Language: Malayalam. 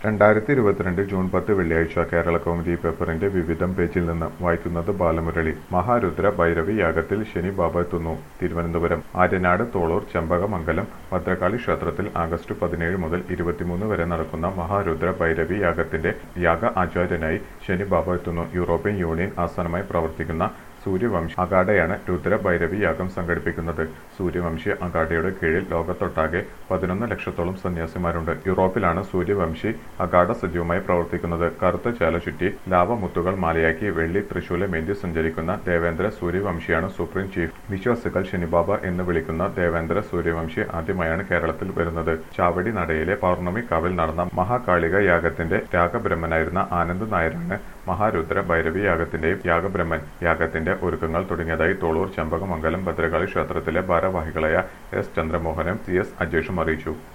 രണ്ടായിരത്തി ഇരുപത്തിരണ്ട് ജൂൺ പത്ത് വെള്ളിയാഴ്ച കേരള കൗമുദി പേപ്പറിന്റെ വിവിധം പേജിൽ നിന്ന് വായിക്കുന്നത് ബാലമുരളി മഹാരുദ്ര ഭൈരവി യാഗത്തിൽ ശനി ബാബ എത്തുന്നു തിരുവനന്തപുരം ആര്യനാട് തോളൂർ ചെമ്പകമംഗലം ഭദ്രകാളി ക്ഷേത്രത്തിൽ ആഗസ്റ്റ് പതിനേഴ് മുതൽ ഇരുപത്തിമൂന്ന് വരെ നടക്കുന്ന മഹാരുദ്ര ഭൈരവി യാഗത്തിന്റെ യാഗ ആചാര്യനായി ശനി ബാബ എത്തുന്നു യൂറോപ്യൻ യൂണിയൻ ആസ്ഥാനമായി പ്രവർത്തിക്കുന്ന സൂര്യവംശി അഗാഡയാണ് രുദ്ര ഭൈരവി യാഗം സംഘടിപ്പിക്കുന്നത് സൂര്യവംശി അഗാഡയുടെ കീഴിൽ ലോകത്തൊട്ടാകെ പതിനൊന്ന് ലക്ഷത്തോളം സന്യാസിമാരുണ്ട് യൂറോപ്പിലാണ് സൂര്യവംശി അഗാഡ സജീവമായി പ്രവർത്തിക്കുന്നത് കറുത്ത ചേല ചുറ്റി ലാവമുത്തുകൾ മാലയാക്കി വെള്ളി തൃശൂലമേന്തി സഞ്ചരിക്കുന്ന ദേവേന്ദ്ര സൂര്യവംശിയാണ് സുപ്രീം ചീഫ് വിശ്വാസികൾ ശനിബാബ എന്ന് വിളിക്കുന്ന ദേവേന്ദ്ര സൂര്യവംശി ആദ്യമായാണ് കേരളത്തിൽ വരുന്നത് ചാവടി നടയിലെ പൗർണമി കാവിൽ നടന്ന മഹാകാളിക യാഗത്തിന്റെ രാഗബ്രഹ്മനായിരുന്ന ആനന്ദ് നായരാണ് മഹാരുദ്ര ഭൈരവി യാഗത്തിന്റെയും യാഗബ്രഹ്മൻ യാഗത്തിന്റെ ഒരുക്കങ്ങൾ തുടങ്ങിയതായി തോളൂർ ചെമ്പകമംഗലം ഭദ്രകാളി ക്ഷേത്രത്തിലെ ഭാരവാഹികളായ എസ് ചന്ദ്രമോഹനും സി എസ് അജേഷും അറിയിച്ചു